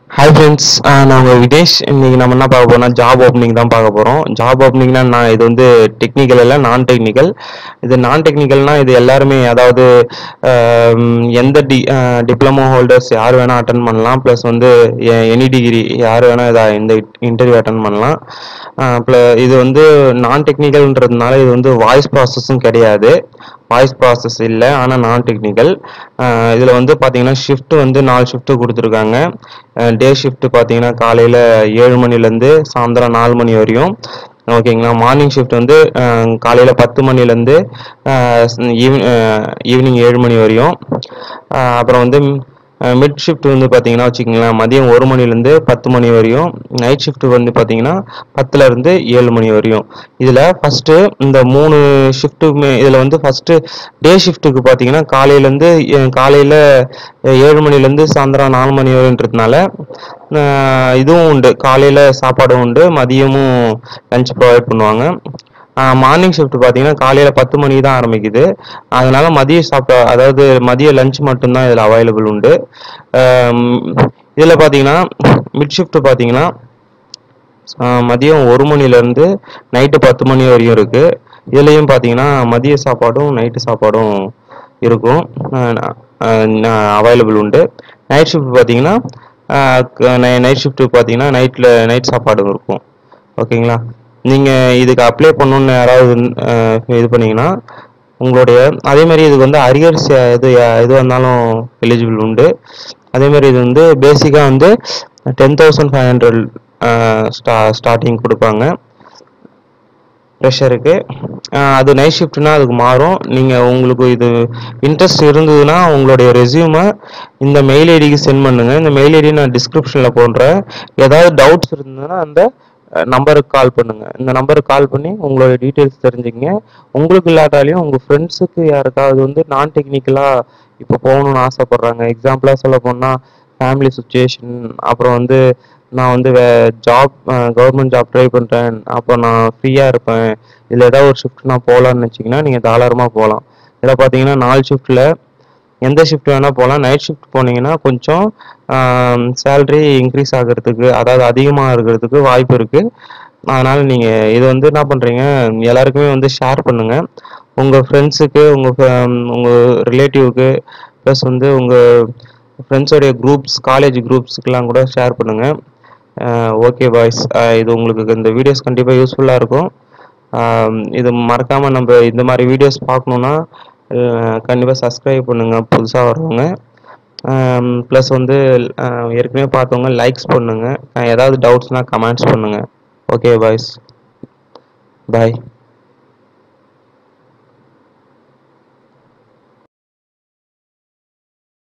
hi friends நான் உங்கள் வினேஷ் இன்னைக்கு நம்ம என்ன பார்க்க போறோம்னா ஜாப் ஓப்பனிங் தான் பார்க்க போகிறோம் ஜாப் ஓப்பனிங்னா நான் இது வந்து டெக்னிக்கல் இல்லை நான் டெக்னிக்கல் இது நான் டெக்னிக்கல்னா இது எல்லாருமே அதாவது ஆம், எந்த டி டிப்ளமோ ஹோல்டர்ஸ் யார் வேணால் அட்டன் பண்ணலாம் ப்ளஸ் வந்து எனி டிகிரி யார் வேணால் இதை இந்த இன்டர்வியூ அட்டன் பண்ணலாம் ப்ளஸ் இது வந்து நான் டெக்னிக்கல்ன்றதுனால இது வந்து வாய்ஸ் ப்ராசஸும் கிடையாது வாய்ஸ் ப்ராசஸ் இல்லை ஆனால் நான் டெக்னிக்கல் இதில் வந்து பார்த்தீங்கன்னா ஷிஃப்ட் வந்து நாலு ஷிஃப்ட் கொடுத்துருக்காங்க டே ஷிஃப்ட் பார்த்தீங்கன்னா காலையில் ஏழு மணிலேருந்து சாயந்தரம் நாலு மணி வரையும் ஓகேங்களா மார்னிங் ஷிஃப்ட் வந்து காலையில் பத்து மணிலேருந்து ஈவினிங் ஏழு மணி வரையும் அஹ் அப்புறம் வந்து மிட் ஷிஃப்ட் வந்து பார்த்தீங்கன்னா வச்சுக்கோங்களேன் மதியம் ஒரு மணிலேருந்து பத்து மணி வரையும் நைட் ஷிஃப்ட் வந்து பார்த்தீங்கன்னா பத்துலேருந்து ஏழு மணி வரையும் இதில் ஃபஸ்ட்டு இந்த மூணு ஷிஃப்ட்டுமே இதில் வந்து ஃபஸ்ட்டு டே ஷிஃப்ட்டுக்கு பார்த்தீங்கன்னா காலையிலேருந்து காலையில் ஏழு மணிலேருந்து சாயந்தரம் நாலு மணி வரைன்றதுனால அஹ் இதுவும் உண்டு காலையில் சாப்பாடும் உண்டு மதியமும் லஞ்ச் ப்ரொவைட் பண்ணுவாங்க மார்னிங் ஷிஃப்ட் பார்த்தீங்கன்னா காலையில் பத்து மணிக்கு தான் ஆரம்பிக்குது அதனால மதிய சாப்பா அதாவது மதிய லஞ்ச் மட்டும்தான் இதில் அவைலபிள் உண்டு இதில் பார்த்தீங்கன்னா மிட் ஷிஃப்ட் பார்த்தீங்கன்னா ஆஹ் மதியம் ஒரு மணிலேருந்து நைட்டு பத்து மணி வரையும் இருக்குது இதுலேயும் பார்த்தீங்கன்னா மதிய சாப்பாடும் நைட்டு சாப்பாடும் இருக்கும் அவைலபிள் உண்டு நைட் ஷிஃப்ட் பார்த்தீங்கன்னா நைட் ஷிஃப்ட் பார்த்தீங்கன்னா நைட்டில் நைட் சாப்பாடும் இருக்கும் ஓகேங்களா நீங்கள் இதுக்கு அப்ளை பண்ணணுன்னு யாராவது ஆஹ் இது பண்ணீங்கன்னா உங்களுடைய அதே மாதிரி இதுக்கு வந்து அரியர்ஸ் எது எது வந்தாலும் எலிஜிபிள் உண்டு அதே மாதிரி இது வந்து பேசிக்காக வந்து டென் தௌசண்ட் ஃபைவ் ஹண்ட்ரட் ஸ்டா ஸ்டார்டிங் கொடுப்பாங்க ப்ரெஷருக்கு அது நைட் ஷிஃப்ட்னா அதுக்கு மாறும் நீங்கள் உங்களுக்கு இது இன்ட்ரெஸ்ட் இருந்ததுன்னா உங்களுடைய ரெஸ்யூமை இந்த மெயில் ஐடிக்கு சென்ட் பண்ணுங்கள் இந்த மெயில் ஐடி நான் டிஸ்கிரிப்ஷனில் போடுறேன் ஏதாவது டவுட்ஸ் இருந்ததுன்னா அந்த நம்பருக்கு கால் பண்ணுங்க இந்த நம்பருக்கு கால் பண்ணி உங்களோட டீட்டெயில்ஸ் தெரிஞ்சுக்கங்க உங்களுக்கு இல்லாட்டாலையும் உங்கள் ஃப்ரெண்ட்ஸுக்கு யாருக்காவது வந்து நான் டெக்னிக்கலாக இப்போ போகணும்னு ஆசைப்பட்றாங்க எக்ஸாம்பிளாக சொல்ல போனால் ஃபேமிலி சுச்சுவேஷன் அப்புறம் வந்து நான் வந்து வே ஜாப் கவர்மெண்ட் ஜாப் ட்ரை பண்ணுறேன் அப்போ நான் ஃப்ரீயாக இருப்பேன் இதில் ஏதாவது ஒரு ஷிஃப்ட் நான் போகலான்னு வச்சிங்கன்னா நீங்கள் தாராளமாக போகலாம் இதில் பார்த்தீங்கன்னா நாலு ஷிஃப்ட்டில் எந்த ஷிஃப்ட் வேணால் போகலாம் நைட் ஷிஃப்ட் போனீங்கன்னா கொஞ்சம் சேல்ரி இன்க்ரீஸ் ஆகிறதுக்கு அதாவது அதிகமாக இருக்கிறதுக்கு வாய்ப்பு இருக்குது அதனால் நீங்கள் இது வந்து என்ன பண்ணுறீங்க எல்லாருக்குமே வந்து ஷேர் பண்ணுங்கள் உங்கள் ஃப்ரெண்ட்ஸுக்கு உங்கள் உங்கள் ரிலேட்டிவ்க்கு ப்ளஸ் வந்து உங்கள் ஃப்ரெண்ட்ஸோடைய குரூப்ஸ் காலேஜ் குரூப்ஸ்க்கெலாம் கூட ஷேர் பண்ணுங்கள் ஓகே பாய்ஸ் இது உங்களுக்கு இந்த வீடியோஸ் கண்டிப்பாக யூஸ்ஃபுல்லாக இருக்கும் ஆஹ் இது மறக்காமல் நம்ம இந்த மாதிரி வீடியோஸ் பார்க்கணுன்னா கண்டிப்பாக சப்ஸ்கிரைப் பண்ணுங்கள் புதுசாக வரவங்க ப்ளஸ் வந்து ஆஹ் ஏற்கனவே பார்த்தவங்க லைக்ஸ் பண்ணுங்கள் ஏதாவது டவுட்ஸ்னால் கமெண்ட்ஸ் பண்ணுங்கள் ஓகே பாய்ஸ் பாய்